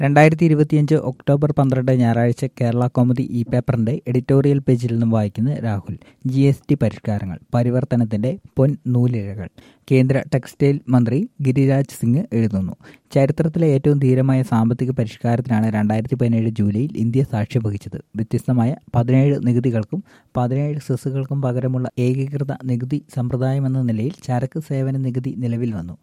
രണ്ടായിരത്തി ഇരുപത്തിയഞ്ച് ഒക്ടോബർ പന്ത്രണ്ട് ഞായറാഴ്ച കേരള കോമഡി ഇ പേപ്പറിന്റെ എഡിറ്റോറിയൽ പേജിൽ നിന്നും വായിക്കുന്നത് രാഹുൽ ജി എസ് ടി പരിഷ്കാരങ്ങൾ പരിവർത്തനത്തിന്റെ പൊൻ നൂലിഴകൾ കേന്ദ്ര ടെക്സ്റ്റൈൽ മന്ത്രി ഗിരിരാജ് സിംഗ് എഴുതുന്നു ചരിത്രത്തിലെ ഏറ്റവും ധീരമായ സാമ്പത്തിക പരിഷ്കാരത്തിനാണ് രണ്ടായിരത്തി പതിനേഴ് ജൂലൈയിൽ ഇന്ത്യ സാക്ഷ്യം വഹിച്ചത് വ്യത്യസ്തമായ പതിനേഴ് നികുതികൾക്കും പതിനേഴ് സെസ്സുകൾക്കും പകരമുള്ള ഏകീകൃത നികുതി സമ്പ്രദായമെന്ന നിലയിൽ ചരക്ക് സേവന നികുതി നിലവിൽ വന്നു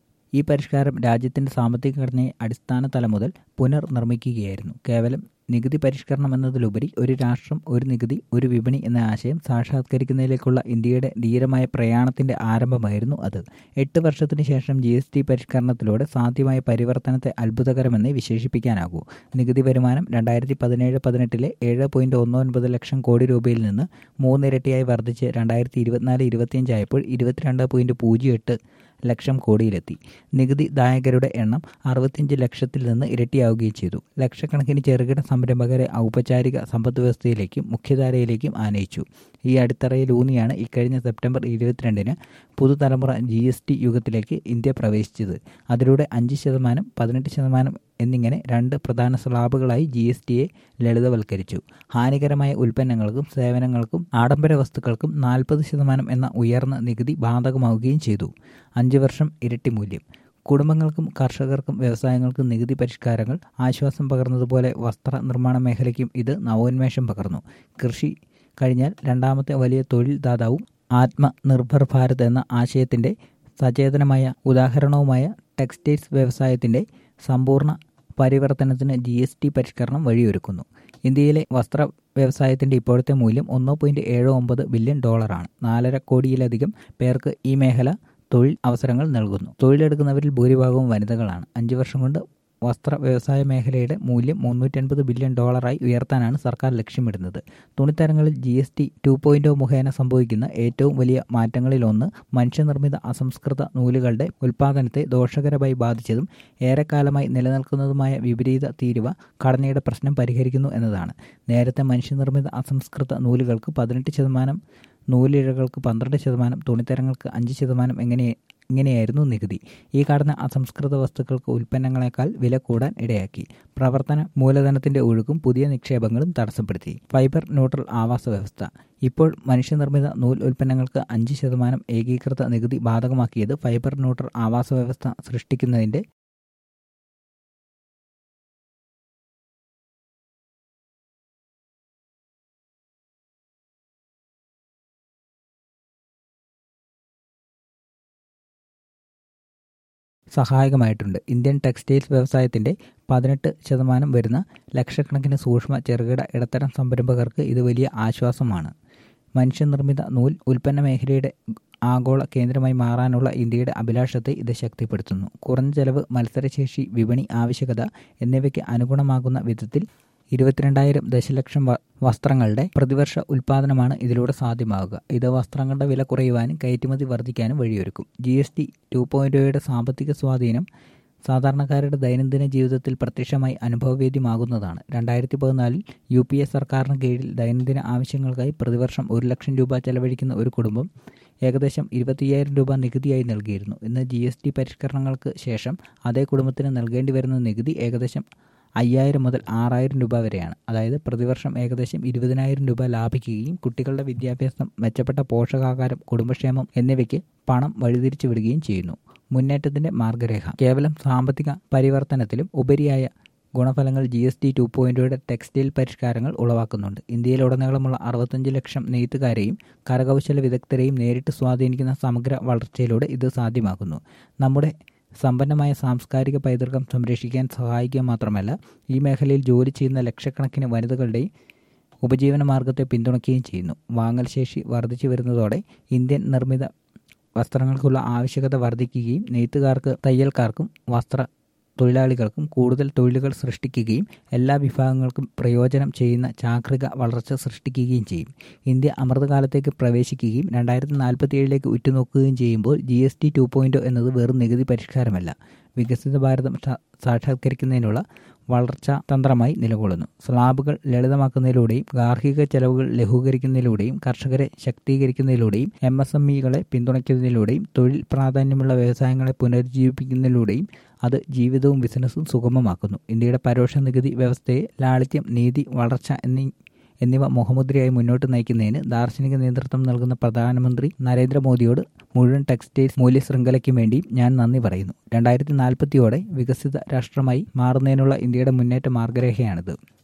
ഈ പരിഷ്കാരം രാജ്യത്തിന്റെ സാമ്പത്തിക ഘടനയെ അടിസ്ഥാന തലം മുതൽ പുനർനിർമ്മിക്കുകയായിരുന്നു കേവലം നികുതി പരിഷ്കരണം എന്നതിലുപരി ഒരു രാഷ്ട്രം ഒരു നികുതി ഒരു വിപണി എന്ന ആശയം സാക്ഷാത്കരിക്കുന്നതിലേക്കുള്ള ഇന്ത്യയുടെ ധീരമായ പ്രയാണത്തിന്റെ ആരംഭമായിരുന്നു അത് എട്ട് വർഷത്തിന് ശേഷം ജി എസ് ടി പരിഷ്കരണത്തിലൂടെ സാധ്യമായ പരിവർത്തനത്തെ അത്ഭുതകരമെന്നേ വിശേഷിപ്പിക്കാനാകൂ നികുതി വരുമാനം രണ്ടായിരത്തി പതിനേഴ് പതിനെട്ടിലെ ഏഴ് പോയിന്റ് ഒന്ന് ഒൻപത് ലക്ഷം കോടി രൂപയിൽ നിന്ന് മൂന്നിരട്ടിയായി വർദ്ധിച്ച് രണ്ടായിരത്തി ഇരുപത്തിനാല് ഇരുപത്തിയഞ്ചായപ്പോൾ ഇരുപത്തിരണ്ട് പോയിന്റ് പൂജ്യം എട്ട് ലക്ഷം കോടിയിലെത്തി നികുതി ദായകരുടെ എണ്ണം അറുപത്തിയഞ്ച് ലക്ഷത്തിൽ നിന്ന് ഇരട്ടിയാവുകയും ചെയ്തു ലക്ഷക്കണക്കിന് ചെറുകിട സംരംഭകരെ ഔപചാരിക സമ്പദ് വ്യവസ്ഥയിലേക്കും മുഖ്യധാരയിലേക്കും ആനയിച്ചു ഈ അടിത്തറയിലൂന്നിയാണ് ഇക്കഴിഞ്ഞ സെപ്റ്റംബർ ഇരുപത്തിരണ്ടിന് പുതുതലമുറ ജി എസ് ടി യുഗത്തിലേക്ക് ഇന്ത്യ പ്രവേശിച്ചത് അതിലൂടെ അഞ്ച് ശതമാനം പതിനെട്ട് ശതമാനം എന്നിങ്ങനെ രണ്ട് പ്രധാന സ്ലാബുകളായി ജി എസ് ടിയെ ലളിതവൽക്കരിച്ചു ഹാനികരമായ ഉൽപ്പന്നങ്ങൾക്കും സേവനങ്ങൾക്കും ആഡംബര വസ്തുക്കൾക്കും നാൽപ്പത് ശതമാനം എന്ന ഉയർന്ന നികുതി ബാധകമാവുകയും ചെയ്തു അഞ്ച് വർഷം ഇരട്ടി മൂല്യം കുടുംബങ്ങൾക്കും കർഷകർക്കും വ്യവസായങ്ങൾക്കും നികുതി പരിഷ്കാരങ്ങൾ ആശ്വാസം പകർന്നതുപോലെ വസ്ത്ര നിർമ്മാണ മേഖലയ്ക്കും ഇത് നവോന്മേഷം പകർന്നു കൃഷി കഴിഞ്ഞാൽ രണ്ടാമത്തെ വലിയ തൊഴിൽ ദാതാവും ആത്മനിർഭർ ഭാരത് എന്ന ആശയത്തിന്റെ സചേതനമായ ഉദാഹരണവുമായ ടെക്സ്റ്റൈൽസ് വ്യവസായത്തിന്റെ സമ്പൂർണ്ണ പരിവർത്തനത്തിന് ജി എസ് ടി പരിഷ്കരണം വഴിയൊരുക്കുന്നു ഇന്ത്യയിലെ വസ്ത്ര വ്യവസായത്തിന്റെ ഇപ്പോഴത്തെ മൂല്യം ഒന്ന് പോയിന്റ് ഏഴ് ഒമ്പത് ബില്യൺ ഡോളറാണ് നാലര കോടിയിലധികം പേർക്ക് ഈ മേഖല തൊഴിൽ അവസരങ്ങൾ നൽകുന്നു തൊഴിലെടുക്കുന്നവരിൽ ഭൂരിഭാഗവും വനിതകളാണ് അഞ്ചു വർഷം കൊണ്ട് വസ്ത്ര വ്യവസായ മേഖലയുടെ മൂല്യം മുന്നൂറ്റൻപത് ബില്യൺ ഡോളറായി ഉയർത്താനാണ് സർക്കാർ ലക്ഷ്യമിടുന്നത് തുണിത്തരങ്ങളിൽ G S T two point മുഖേന സംഭവിക്കുന്ന ഏറ്റവും വലിയ മാറ്റങ്ങളിലൊന്ന് മനുഷ്യനിർമ്മിത അസംസ്കൃത നൂലുകളുടെ ഉൽപ്പാദനത്തെ ദോഷകരമായി ബാധിച്ചതും ഏറെക്കാലമായി നിലനിൽക്കുന്നതുമായ വിപരീത തീരുവ ഘടനയുടെ പ്രശ്നം പരിഹരിക്കുന്നു എന്നതാണ് നേരത്തെ മനുഷ്യനിർമ്മിത അസംസ്കൃത നൂലുകൾക്ക് പതിനെട്ട് ശതമാനം നൂലിഴകൾക്ക് പന്ത്രണ്ട് ശതമാനം തുണിത്തരങ്ങൾക്ക് അഞ്ച് ശതമാനം എങ്ങനെ ഇങ്ങനെയായിരുന്നു നികുതി ഈ ഘടന അസംസ്കൃത വസ്തുക്കൾക്ക് ഉൽപ്പന്നങ്ങളെക്കാൾ വില കൂടാൻ ഇടയാക്കി പ്രവർത്തന മൂലധനത്തിന്റെ ഒഴുക്കും പുതിയ നിക്ഷേപങ്ങളും തടസ്സപ്പെടുത്തി ഫൈബർ ന്യൂട്രൽ ആവാസ വ്യവസ്ഥ ഇപ്പോൾ മനുഷ്യനിർമ്മിത നൂൽ ഉൽപ്പന്നങ്ങൾക്ക് അഞ്ച് ശതമാനം ഏകീകൃത നികുതി ബാധകമാക്കിയത് ഫൈബർ ന്യൂട്രൽ ആവാസ വ്യവസ്ഥ സൃഷ്ടിക്കുന്നതിന്റെ സഹായകമായിട്ടുണ്ട് ഇന്ത്യൻ ടെക്സ്റ്റൈൽസ് വ്യവസായത്തിന്റെ പതിനെട്ട് ശതമാനം വരുന്ന ലക്ഷക്കണക്കിന് സൂക്ഷ്മ ചെറുകിട ഇടത്തരം സംരംഭകർക്ക് ഇത് വലിയ ആശ്വാസമാണ് മനുഷ്യനിർമ്മിത നൂൽ ഉൽപ്പന്ന മേഖലയുടെ ആഗോള കേന്ദ്രമായി മാറാനുള്ള ഇന്ത്യയുടെ അഭിലാഷത്തെ ഇത് ശക്തിപ്പെടുത്തുന്നു കുറഞ്ഞ ചെലവ് മത്സരശേഷി വിപണി ആവശ്യകത എന്നിവയ്ക്ക് അനുഗുണമാകുന്ന വിധത്തിൽ ഇരുപത്തിരണ്ടായിരം ദശലക്ഷം വസ്ത്രങ്ങളുടെ പ്രതിവർഷ ഉൽപ്പാദനമാണ് ഇതിലൂടെ സാധ്യമാവുക ഇത് വസ്ത്രങ്ങളുടെ വില കുറയുവാനും കയറ്റുമതി വർദ്ധിക്കാനും വഴിയൊരുക്കും G S T two point സാമ്പത്തിക സ്വാധീനം സാധാരണക്കാരുടെ ദൈനംദിന ജീവിതത്തിൽ പ്രത്യക്ഷമായി അനുഭവവേദ്യമാകുന്നതാണ് രണ്ടായിരത്തി പതിനാലിൽ യു പി എ സർക്കാരിന് കീഴിൽ ദൈനംദിന ആവശ്യങ്ങൾക്കായി പ്രതിവർഷം ഒരു ലക്ഷം രൂപ ചെലവഴിക്കുന്ന ഒരു കുടുംബം ഏകദേശം ഇരുപത്തിയ്യായിരം രൂപ നികുതിയായി നൽകിയിരുന്നു ഇന്ന് ജി എസ് ടി പരിഷ്കരണങ്ങൾക്ക് ശേഷം അതേ കുടുംബത്തിന് നൽകേണ്ടി വരുന്ന നികുതി ഏകദേശം അയ്യായിരം മുതൽ ആറായിരം രൂപ വരെയാണ് അതായത് പ്രതിവർഷം ഏകദേശം ഇരുപതിനായിരം രൂപ ലാഭിക്കുകയും കുട്ടികളുടെ വിദ്യാഭ്യാസം മെച്ചപ്പെട്ട പോഷകാഹാരം കുടുംബക്ഷേമം എന്നിവയ്ക്ക് പണം വഴിതിരിച്ചു വിടുകയും ചെയ്യുന്നു മുന്നേറ്റത്തിന്റെ മാർഗരേഖ കേവലം സാമ്പത്തിക പരിവർത്തനത്തിലും ഉപരിയായ ഗുണഫലങ്ങൾ ജി എസ് ടി ടു പോയിന്റോയുടെ ടെക്സ്റ്റൈൽ പരിഷ്കാരങ്ങൾ ഉളവാക്കുന്നുണ്ട് ഇന്ത്യയിലുടനീളമുള്ള അറുപത്തഞ്ച് ലക്ഷം നെയ്ത്തുകാരെയും കരകൗശല വിദഗ്ധരെയും നേരിട്ട് സ്വാധീനിക്കുന്ന സമഗ്ര വളർച്ചയിലൂടെ ഇത് സാധ്യമാക്കുന്നു നമ്മുടെ സമ്പന്നമായ സാംസ്കാരിക പൈതൃകം സംരക്ഷിക്കാൻ സഹായിക്കുക മാത്രമല്ല ഈ മേഖലയിൽ ജോലി ചെയ്യുന്ന ലക്ഷക്കണക്കിന് വനിതകളുടെയും ഉപജീവന മാർഗത്തെ പിന്തുണയ്ക്കുകയും ചെയ്യുന്നു വാങ്ങൽ ശേഷി വർദ്ധിച്ചു വരുന്നതോടെ ഇന്ത്യൻ നിർമ്മിത വസ്ത്രങ്ങൾക്കുള്ള ആവശ്യകത വർദ്ധിക്കുകയും നെയ്ത്തുകാർക്ക് തയ്യൽക്കാർക്കും വസ്ത്ര തൊഴിലാളികൾക്കും കൂടുതൽ തൊഴിലുകൾ സൃഷ്ടിക്കുകയും എല്ലാ വിഭാഗങ്ങൾക്കും പ്രയോജനം ചെയ്യുന്ന ചാക്രിക വളർച്ച സൃഷ്ടിക്കുകയും ചെയ്യും ഇന്ത്യ അമൃതകാലത്തേക്ക് പ്രവേശിക്കുകയും രണ്ടായിരത്തി നാൽപ്പത്തി ഏഴിലേക്ക് ഉറ്റുനോക്കുകയും ചെയ്യുമ്പോൾ G S T two point എന്നത് വെറും നികുതി പരിഷ്കാരമല്ല വികസിത ഭാരതം സാക്ഷാത്കരിക്കുന്നതിനുള്ള വളർച്ചാ തന്ത്രമായി നിലകൊള്ളുന്നു സ്ലാബുകൾ ലളിതമാക്കുന്നതിലൂടെയും ഗാർഹിക ചെലവുകൾ ലഘൂകരിക്കുന്നതിലൂടെയും കർഷകരെ ശാക്തീകരിക്കുന്നതിലൂടെയും എം എസ് എം ഇകളെ പിന്തുണയ്ക്കുന്നതിലൂടെയും തൊഴിൽ പ്രാധാന്യമുള്ള വ്യവസായങ്ങളെ പുനരുജ്ജീവിപ്പിക്കുന്നതിലൂടെയും അത് ജീവിതവും ബിസിനസ്സും സുഗമമാക്കുന്നു ഇന്ത്യയുടെ പരോക്ഷ നികുതി വ്യവസ്ഥയെ ലാളിത്യം നീതി വളർച്ച എന്നീ എന്നിവ മുഖമുദ്രയായി മുന്നോട്ട് നയിക്കുന്നതിന് ദാർശനിക നേതൃത്വം നൽകുന്ന പ്രധാനമന്ത്രി നരേന്ദ്രമോദിയോട് മുഴുവൻ ടെക്സ്റ്റൈൽസ് മൂല്യശൃംഖലയ്ക്കും വേണ്ടി ഞാൻ നന്ദി പറയുന്നു രണ്ടായിരത്തി നാൽപ്പത്തിയോടെ വികസിത രാഷ്ട്രമായി മാറുന്നതിനുള്ള ഇന്ത്യയുടെ മുന്നേറ്റ മാർഗരേഖയാണിത്